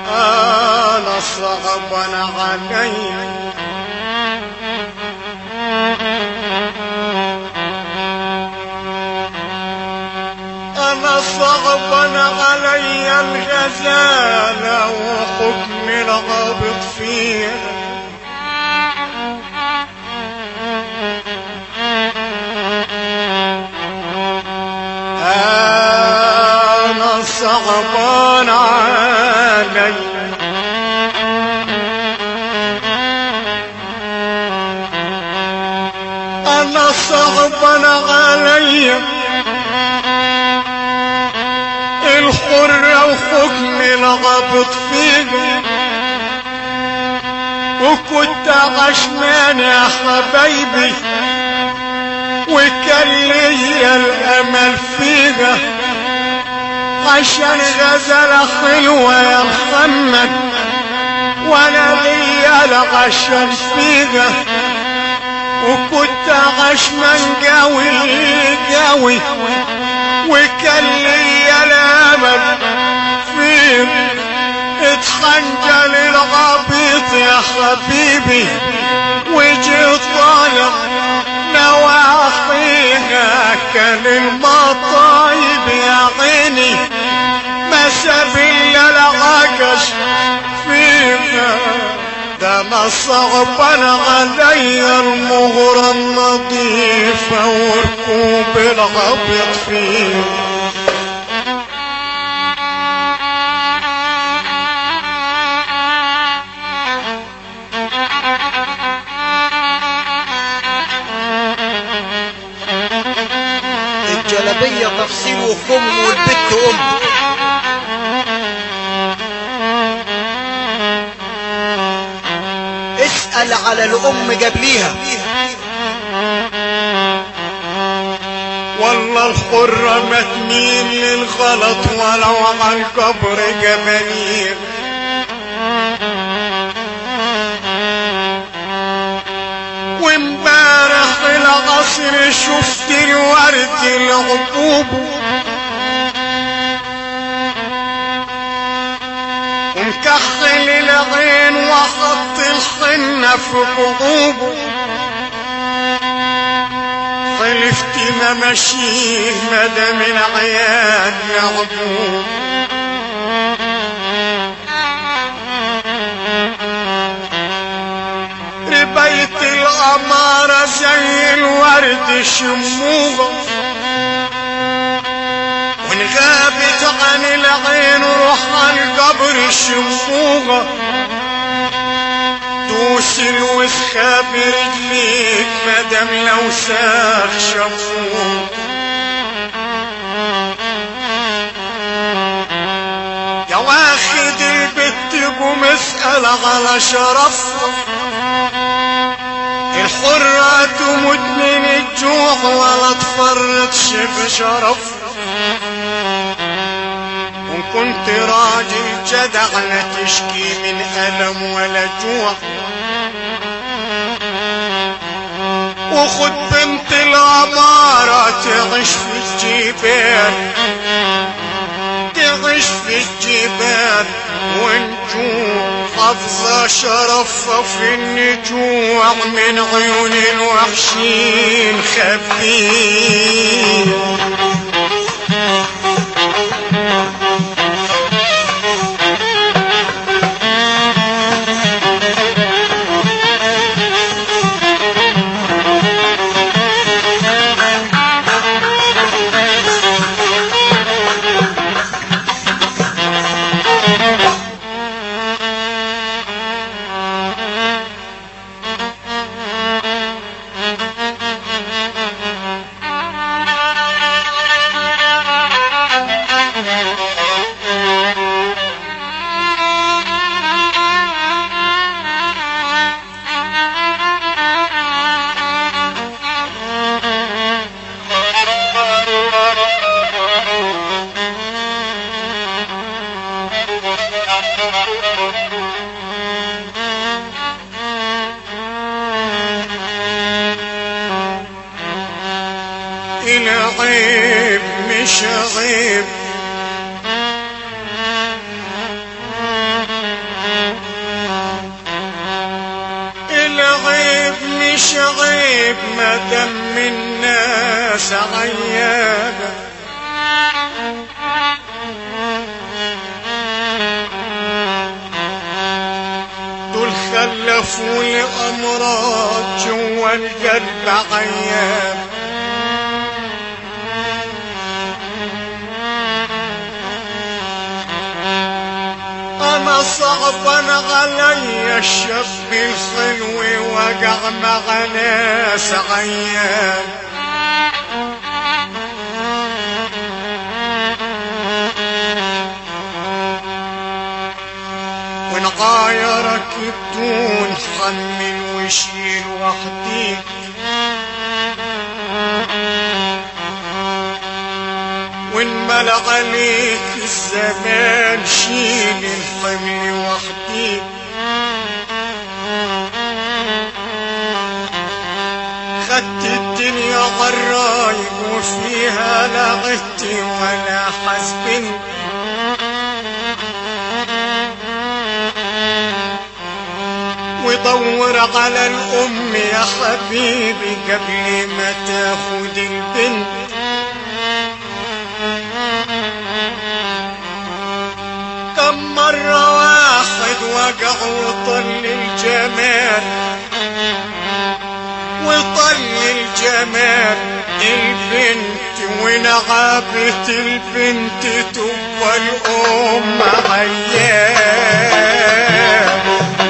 انا صعبا علي انا صعبا علي الغزالة وحكم العبد فيها انا صعبان علي انا صعبان علي الحرة وحكم العبد فيها وكنت عشمان يا حبايبي وكان ليا الامل فيها عشان غزلة حلوة يا محمد وانا ليا العشان فيها وكنت عشمان قوي قوي وكان ليا الامل فيها اتخنجل العبيط يا حبيبي وجي طالع نواحيها كان المطايب يا عيني ما ساب الا العكش فيها ده انا صعبان علي المغرى النظيفة وركوب العبيط فيها الجلبية تفصيل وخم والبت أم اسأل على الأم جابليها والله الحرة ما تميل للغلط ولو على القبر جبلين وامبارح العصر شفت الورد العقوب ومكحل العين وحط الحنة في قلوبه حلفت ما مشيه مدام العيال يعقوب ربيت الأمارة زي الورد شموغة وانغابت عن العين روح القبر شموغة دوس الوسخة برجليك مدام لو ساخ شموغ يا واخد البت قوم اسأل على شرفها الحرة تموت من الجوع ولا تفرطش بشرف وان كنت راجل جدع لا تشكي من ألم ولا جوع وخد بنت العمارة تعيش في الجبال تعيش في الجبال ونجوع حافظة شرفها في النجوع من عيون الوحشين خبيه العيب مش عيب طيب ما دم الناس عيابة دول خلفوا لي امراض جوا القلب عياب انا صعبا علي الشاب الحلو وقع مع ناس عيان وان غايرك بدون حمل وشيل وحدي وان ملأ عليك الزمان شيل الحمل وحدي خدت الدنيا غرايب وفيها لا غتي ولا حسب ودور على الأم يا حبيبي قبل ما تاخد البنت كم مرة واحد وقع وطل الجمال وطل الجمال البنت ونعبت البنت تبقى الأم عيال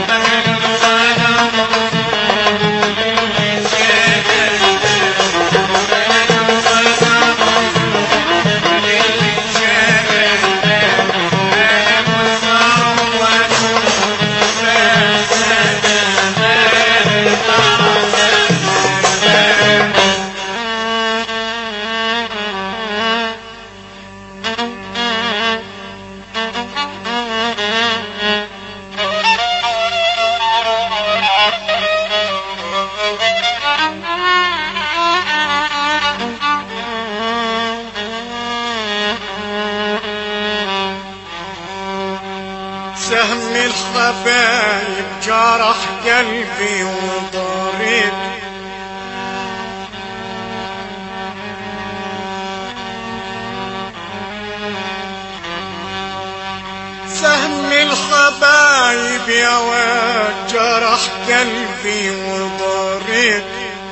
سهم الحبايب جرح قلبي وضرب سهم الحبايب يا واد جرح قلبي وضرب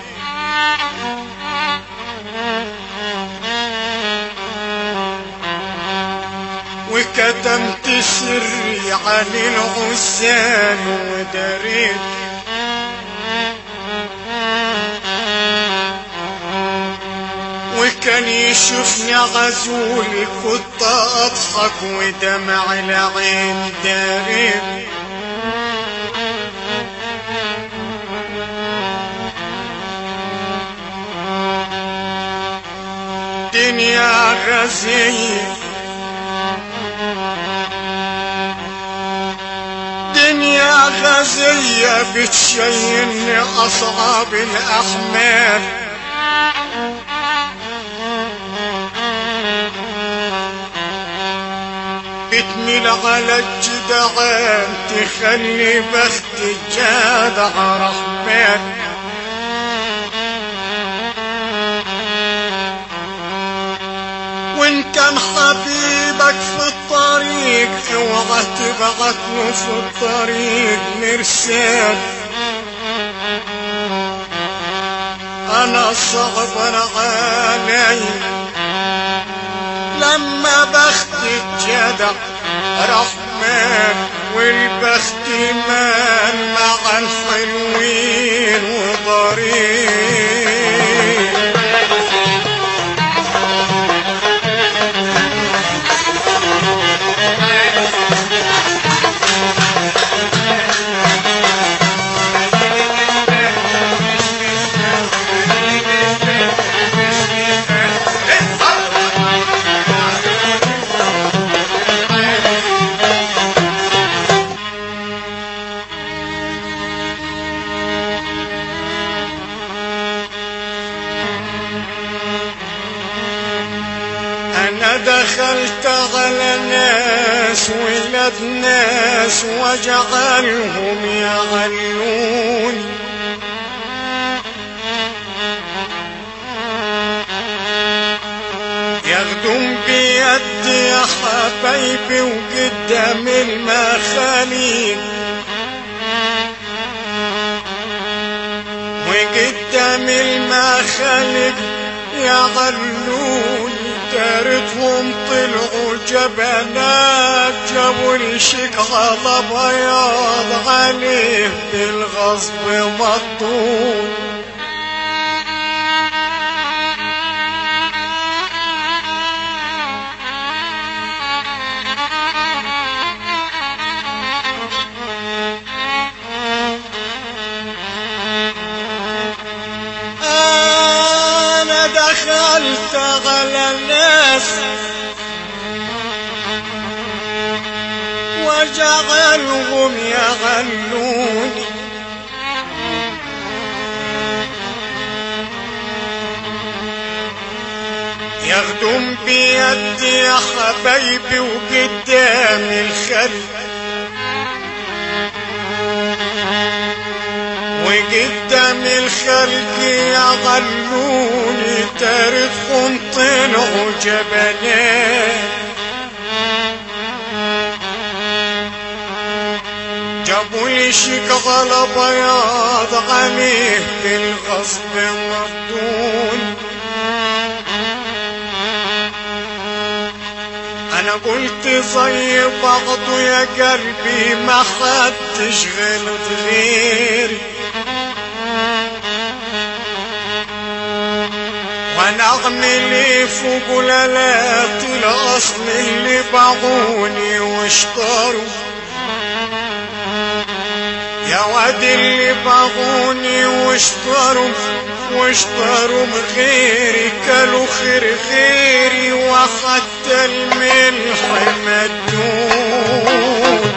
وكتمت سري عن العسان ودريت وكان يشوفني غزولي كنت اضحك ودمع العين دارب دنيا غزيه دنيا غزية بتشيني أصعب الأحمال بتميل على الجدعان تخلي بختي جادع رحمن وان كان حبيبك في الطريق اوعى تبعت له في الطريق مرسال انا صعب علي لما بختي الجدع رحمن والبخت مان مع الحلوين وضريب انا دخلت على ناس ولاد ناس وجعلهم يعلون بيدي يا حبايبي وقدام المخاليق وقدام المخالق يا غلوني دارتهم طلعوا جبنات جابوا لي شيك على بياض عليه بالغصب مطول أنا دخلت على الناس وجعلهم يغلوني يخدم بيدي يا حبايبي وقدام الخلق وقدام الخلق يغلوني تاريخهم طلعوا جبنات جابوا لي شيك على بياض عليه بالغصب مردون انا قلت زي بعضه يا قلبي ما حدش غلط غيري وانا اعمل ايه فوق لالات الاصل اللي باعوني واشتروا يا واد اللي باعوني واشتروا واشتروا من غيري كلوا خير غيري وحتى الملح مدون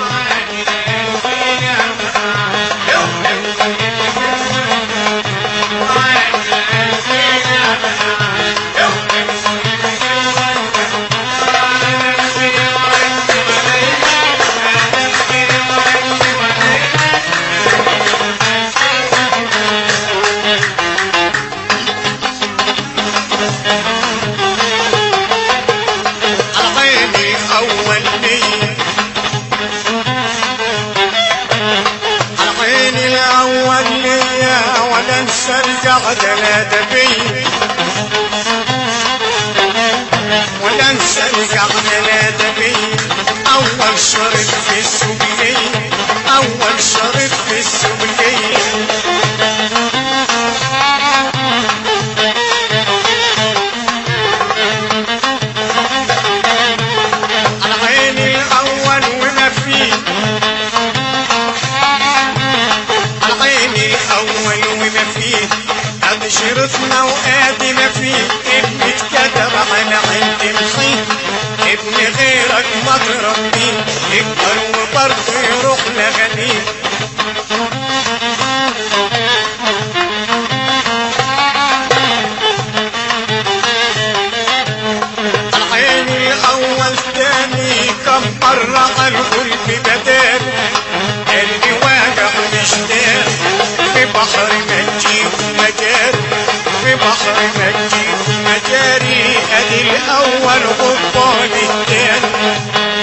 على عيني اول ليه على عيني الاول ليا ولا انسى القعده الادبيه ولا انسى القعده الادبيه اول شرط في السبليه اول شرط في السبليه على عيني الاول وما فيه على عيني الاول وما فيه ادي شرطنا وادي ما فيه ابن اتكتب على عند مخيه ابن غيرك ما تربيه يكبر وبرضه يروح لغنيه العين الاول تاني كم مرة القلب بدال قلبي واقع مشتاق في بحر مجيب مجال في بحر مجيب مجاري ادي الاول غضبان التاني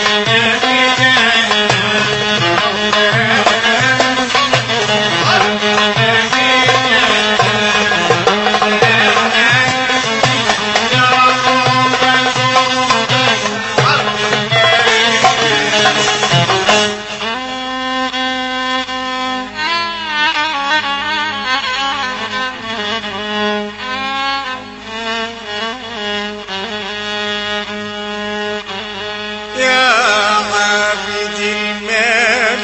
يا عابد المال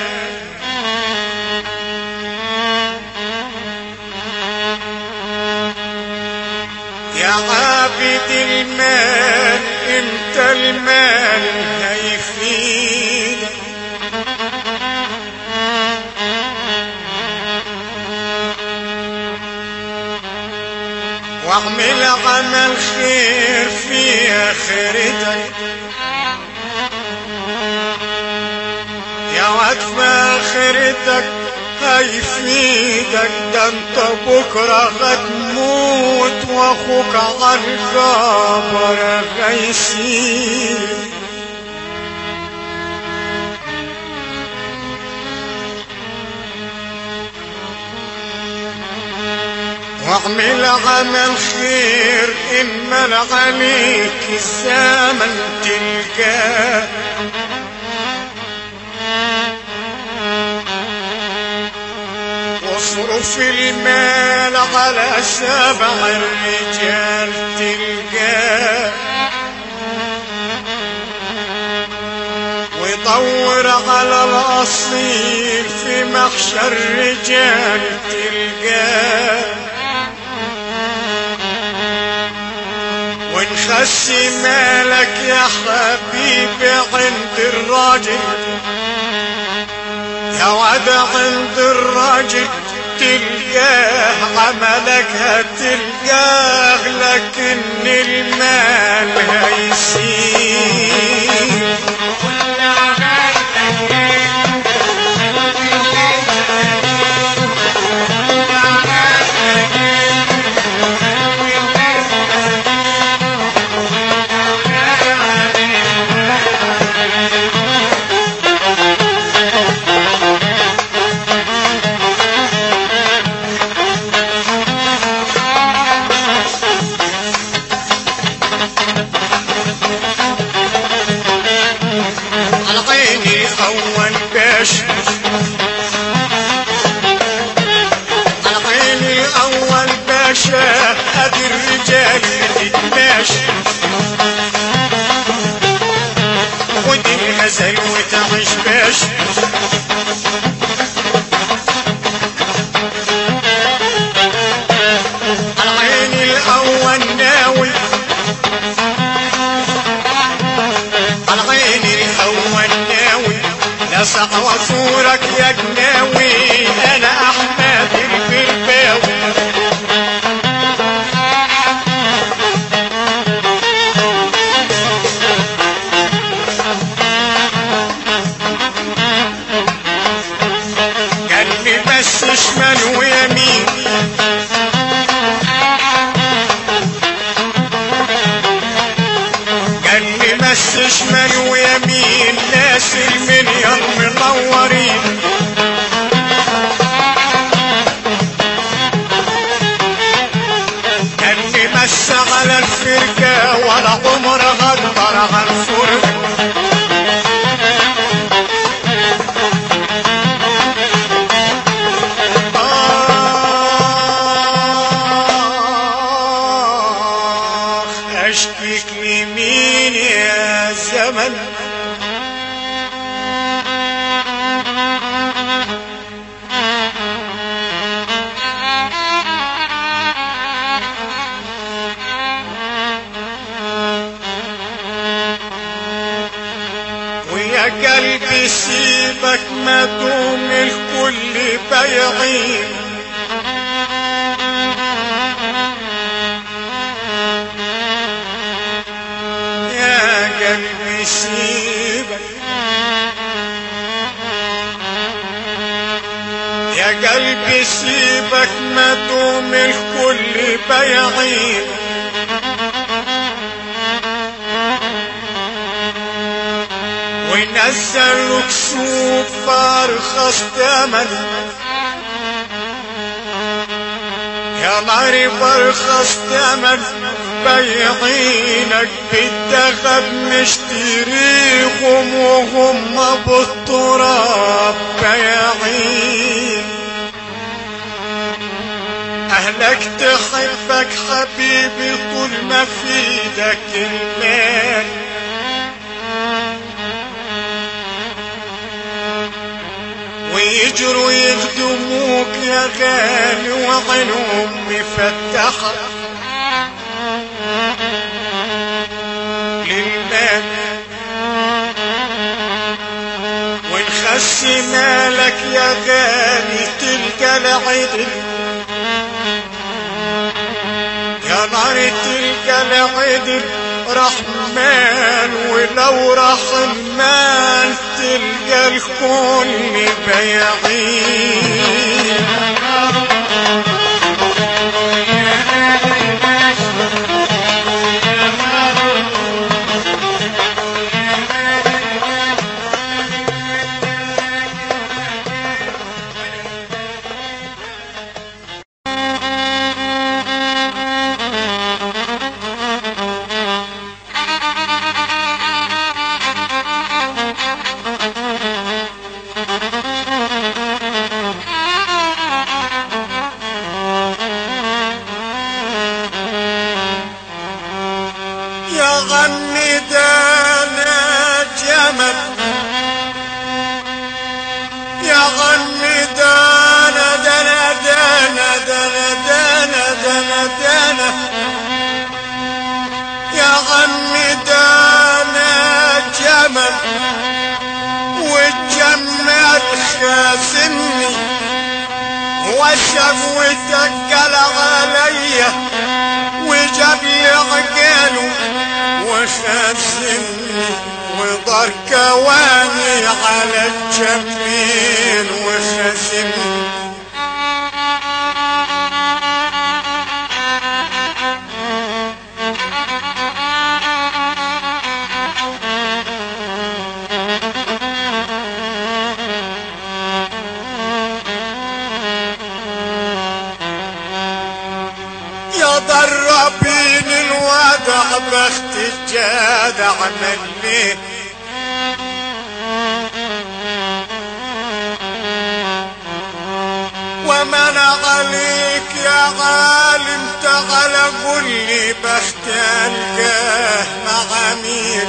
يا عابد المال انت المال هيفيدك واعمل عمل خير في اخرتك يا واد في اخرتك هيفيدك ده انت بكرة هتموت واخوك عالقبر هيسيب واعمل عمل خير ان مل عليك الزمن تلقاه واصرف المال على سبع الرجال تلقاه ودور على الاصيل في محشر رجال تلقاه ونخسي مالك يا حبيبي عند الراجل يا وعد عند الراجل تلقاه عملك هتلقاه لكن المال هيسيب على عيني اول باش على عيني اول باشا ادي الرجال تتماشى خد الغزل وتعيش باش على عيني الاول ناوي على عيني الاول ناوي لسع وصورك يا جناوي انا احمد البرباوي قلبي بس شمال ويمين قلبي بس شمال ويمين ناس المليون منورين قلبي بس على الفرقة ولا عمر غدر على الفرقة آخ أشكيك لمين يا زمن ويا قلبي سيبك ما دوم الكل بيعين يا قلبي سيبك يا قلبي سيبك ما دوم الكل بيعين ونزل كسوف فارخص تمن يا ناري برخص تمن بيعينك بالذهب نشتريهم وهم بالتراب بيعين أهلك تحبك حبيبي طول ما في ايدك المال ويجروا يخدموك يا غالي وعينهم مفتحة للمال ونخسي مالك يا غالي تلقى العدل يا نار تلقى العدل رحمن ولو راح المال تلقى الكل بيعين خاسمني وشفوتك قال عليا وجاب لي عقاله وخاسمني وضر كواني على الجنبين وخاسمني يا ضربين الوضع بخت الجدع ملي ومن عليك يا عالم تعال قول لي بخت القاه مع مين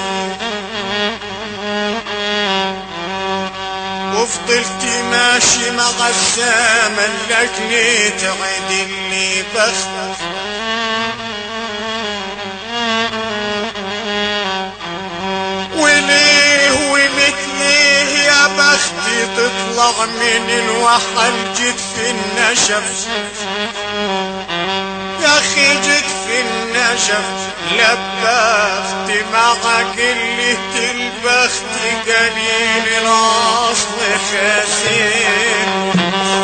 وفضلت ماشي مع الزمن لجلي تعدل لي بختك وليه ومثليه يا بختي تطلع من الوحل جيت في النشف يا اخي جيت في النشف لبخت معك اللي تلبخت قليل الاصل خسير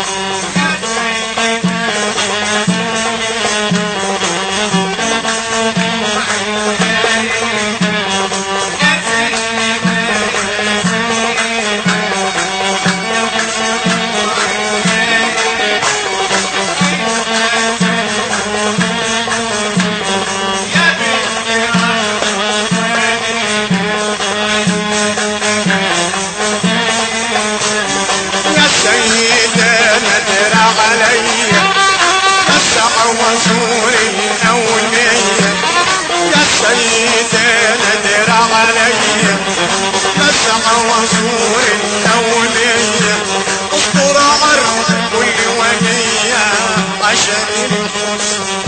يا سيدة ندر علي مسع وزور الأولية يا سيدة ندر علي مسع وزور الأولية اسطر عرض كل ولية عشان الخصم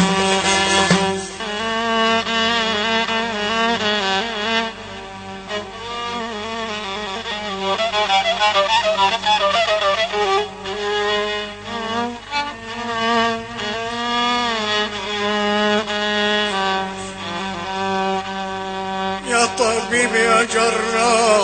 يا طبيب يا جراح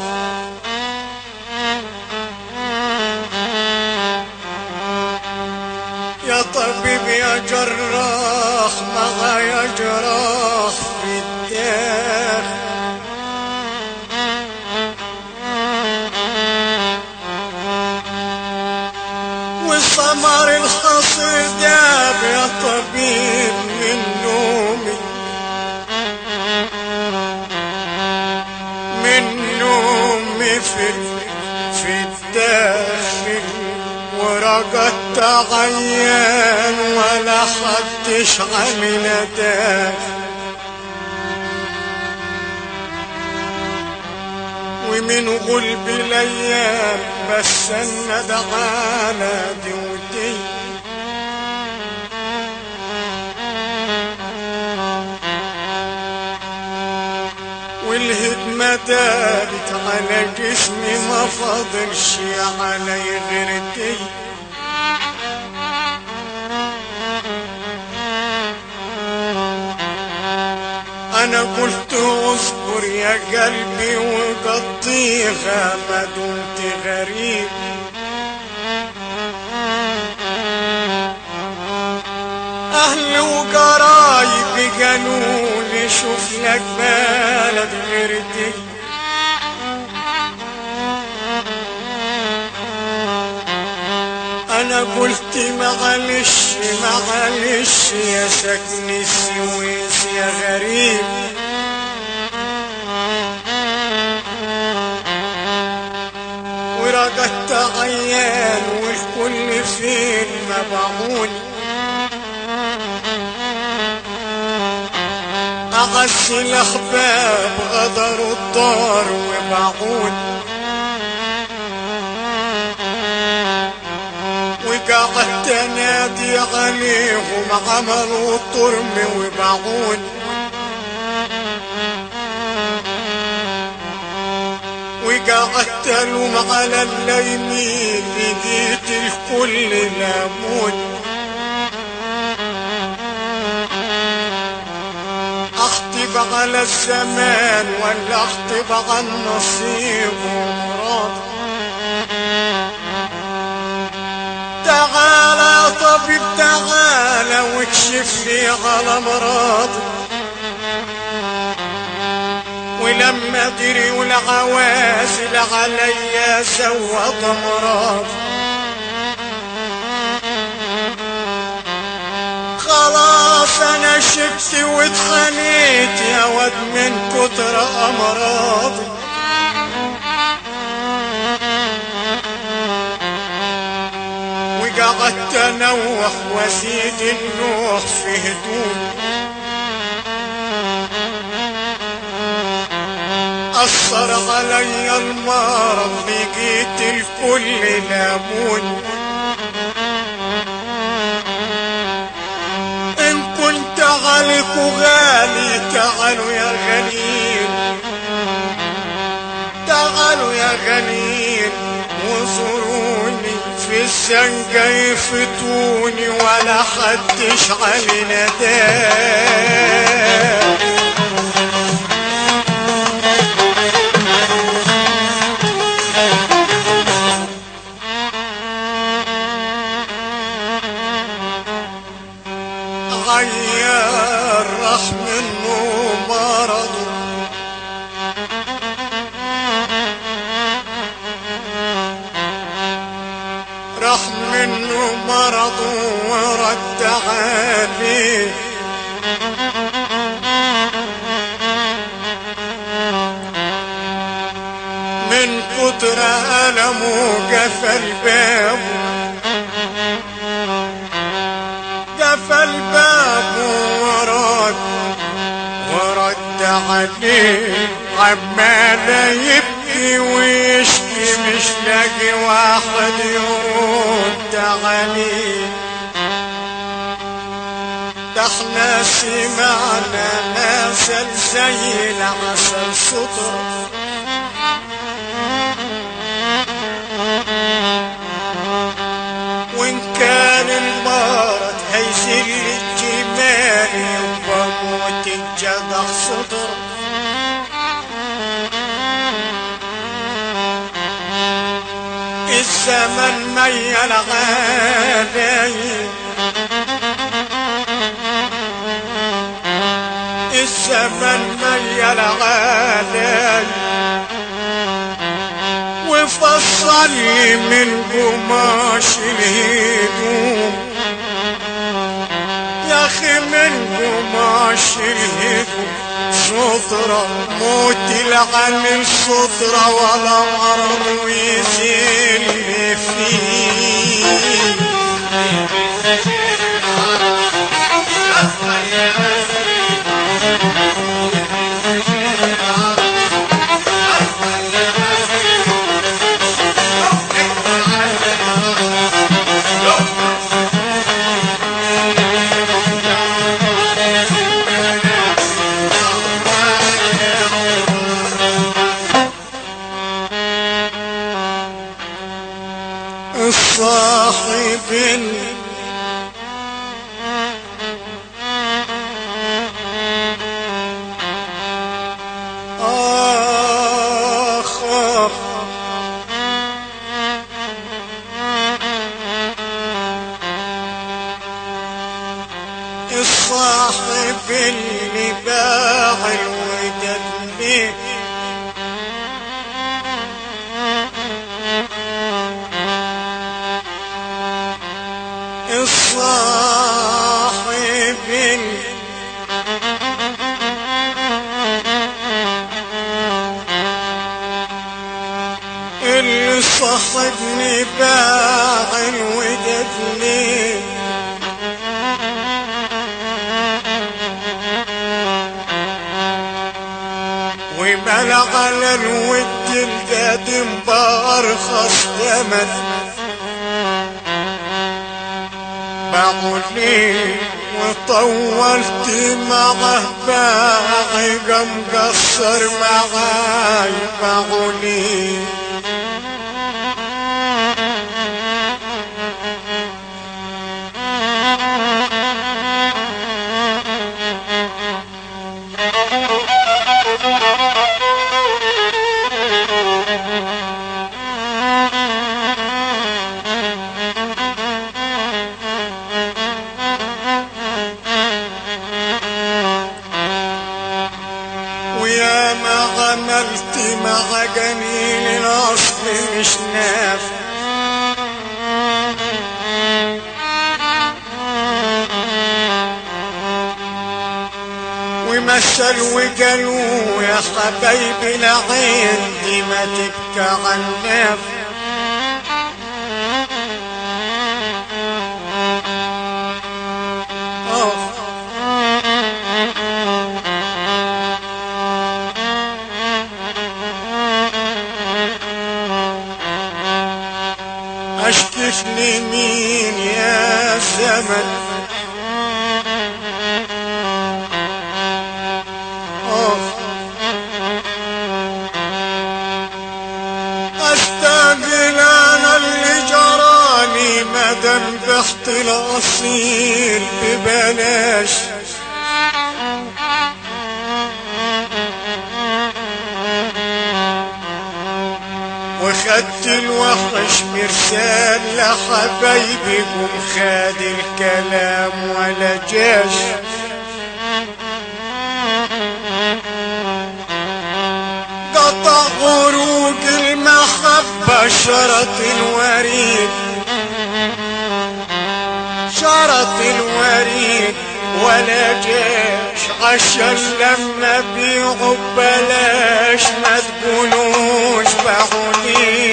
يا طبيب يا جراح ما يا جراح في الدار وثمر الحصر داب يا طبيب من نومي من نومي في في الداخل ورقدت عيان ولا حدش عمل داخل ومن غلب الايام بس الند على دودي والهدمة دارت على جسمي ما فاضلش علي غير دي انا قلت اصبر يا قلبي وقضيها ما دمت غريب اهلي وقرايبي قالوا لي شوف لك بلد غير دي انا قلت معلش معلش يا سكن السويس يا غريب ورقدت عيان والكل فين مبعوني أعز الأحباب غدروا الدار وباعوني وقعدت انادي عليهم عملوا طرم وباعوني وقعدت وقعدت الوم على اليمين لقيت الكل لامون اخطب على الزمان ولا اخطب على النصيب ومراد تعالى يا طبيب تعالى واكشف لي على مرضي ولما دري والعوازل عليا سوت مرض خلاص انا شفت واتخنيت يا واد من كتر امراضي وقعدت انوح وازيد النوح في هدوم أثر علي المرض لقيت الكل لامون إن كنت عليك غالي تعالوا يا غنيم تعالوا يا غنيم وزوروني في الزنقة يفتوني ولا حدش علينا داء غير راح منه مرضه راح منه مرضه ورد عليه من كتر ألمه قفل بابه قفل بابه ورد ورد عليه عمال يبكي ويشكي مش لاقي واحد يرد عليه ده احنا سمعنا نازل زي العسل سطر وان كان المرض هيزل الجمال وبموت الجدع صدر الزمن ميل علي الزمن ميل علي وفصل لي من قماش الهدوم يا اخي من قماش الهدوم سطرة موت لعن السطرة ولا عرض ويزيل فيه الصاحب آخ آخ الصاحب اللي باع الوداد ليه الصاحب اللي صاحبني باع الوداد ليه وبلغ على الود القديم بأرخص ثمن بقول ليه وطولت معه باعي قام قصر معاي معوني ويا ما عملت مع جميل الاصل مش نافع ومثل وقالوا يا حبايبي العين دي ما تبكى عن نافع آه. اشكف لمين يا زمن أوف. استقبل انا اللي جراني ما ذنبحت الاصيل ببلاش وخدت الوحش مرسال لحبايبي قوم خاد الكلام ولا جاش قطع غروق المحبة شرط الوريد شرط الوريد ولا جاش عشان لما بيعوا ببلاش ما تقولوش باعوني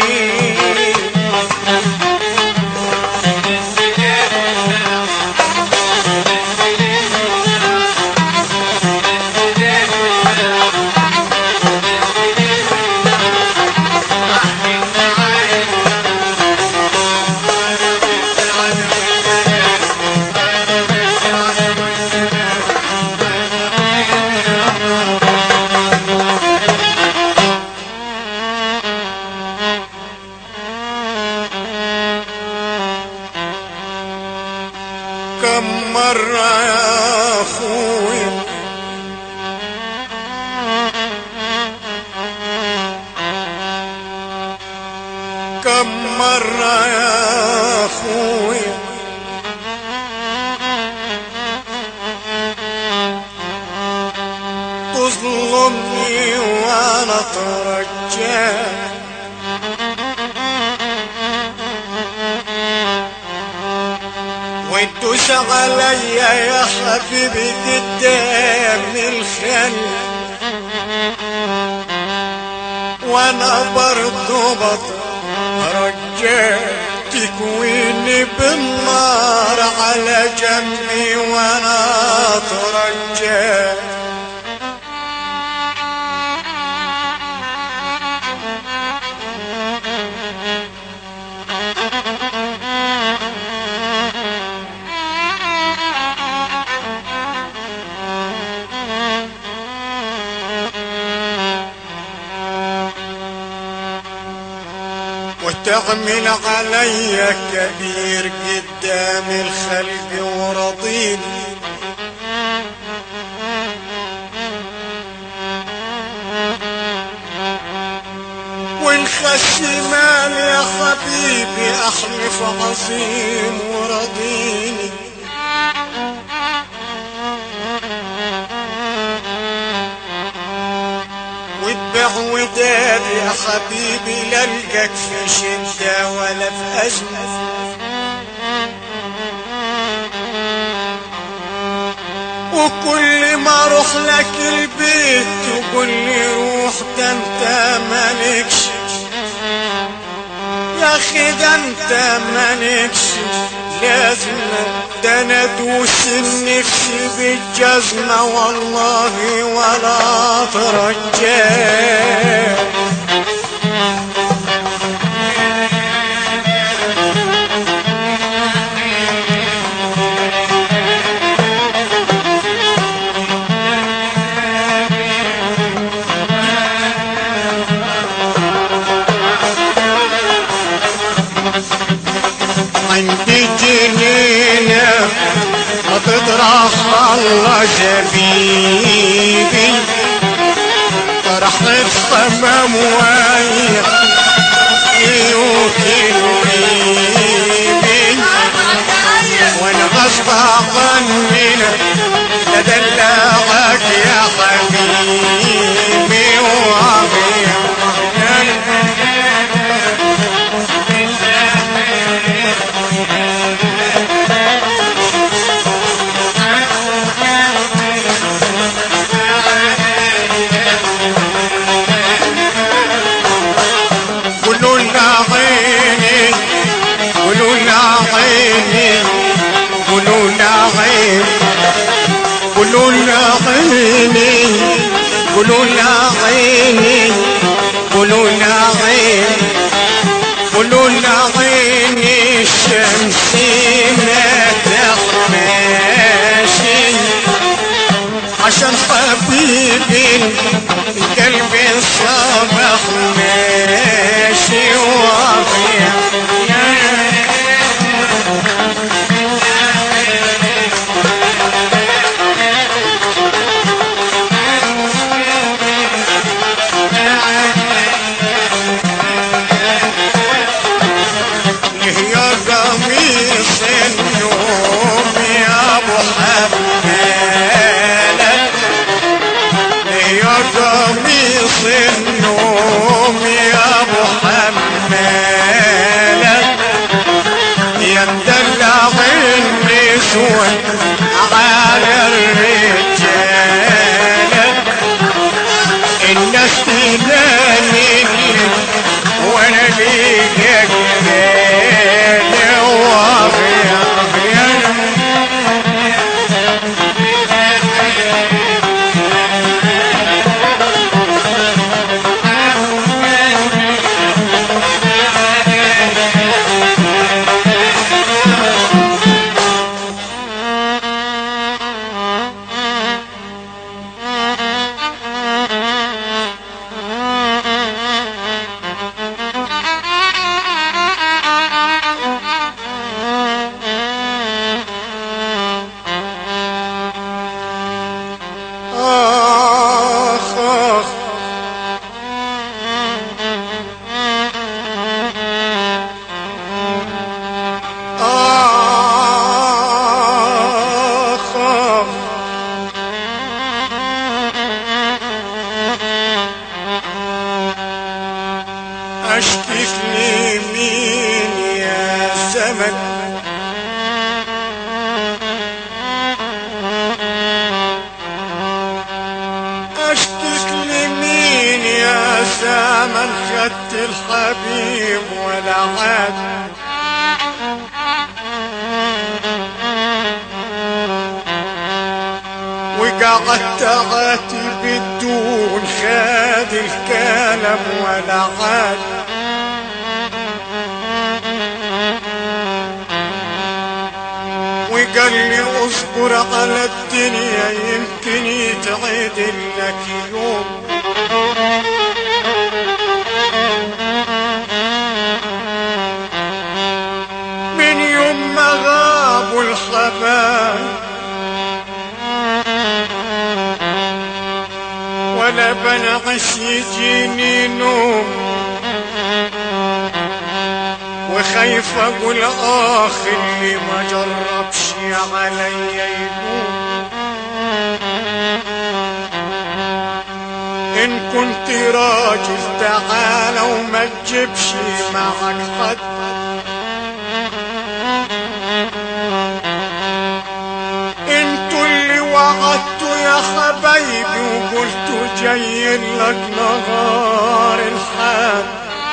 كم مرة يا أخوي كم مرة يا أخوي تظلمني وأنا ترجاك وتدوس عليا يا حبيبي قدام الخل وانا برضو بترجاك تكويني بالنار على جنبي وانا اترجاك وتعمل علي كبير قدام الخلق ورضيني والخس مال يا حبيبي احلف عظيم ورضيني واتبع ودادي يا حبيبي للقاك في شدة ولا في أزمة وكل ما اروح لك البيت تقول لي روح ده انت مالكش يا اخي ده انت مالكش لازمة ده انا ادوس النفس بالجزمة والله ولا ترجاك الله الله زبيبي فرحت صمم ويا يوكلني وانا غصب عننا تدلعك يا حبيبي وعظيم قولوا لنا عيني قولوا لنا عيني قولوا لنا عيني قولوا لنا عيني قولوا لنا عيني قولوا لنا عيني قولوا لنا عيني الشمس ما تحماشي عشان حبيبي قلبي صبح ماشي واضيع يا قميص النوم يا ابو حمالك يا قميص النوم يا ابو حمالك يا مدلع النسوان على الرجال الناس تناني وانا ليك جمال وابيض آخ آخ آخ آخ أشتك لمين يا زمن اشتك لمين يا زمن خدت الحبيب ولا عاد وقعدت عاتي بدون خاد الكلام ولا عاد وقال لي اصبر على الدنيا يمكن يتعدل لك يوم من يوم ما غابوا الحبايب ولا بنعش يجيني نوم وخايف اقول اخ اللي ما جربش عليا يلوم ان كنت راجل تعال وما تجيبش معك حد انتوا اللي وعدتوا يا حبايبي وقلتوا جاي لك نهار الحد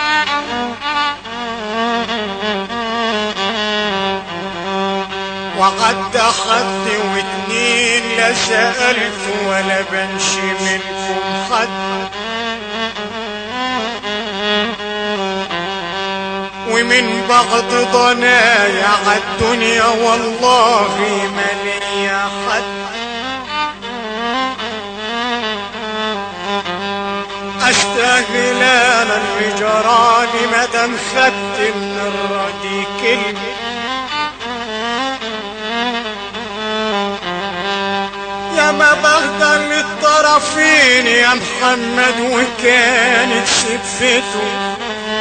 وعد حد واتنين لا سألت ولا بنشي منكم حد ومن بعد ضنايا عالدنيا والله ما ليا حد استاهل انا الهجران مدام خدت من الردي كلمه واهدى للطرفين يا محمد وكانت سفته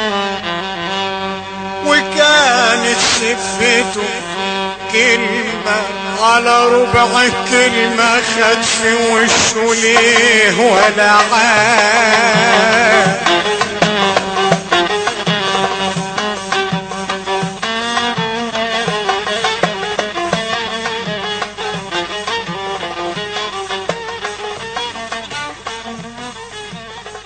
وكانت سفته كلمة على ربع كلمة خد في وشه ليه ولا عاد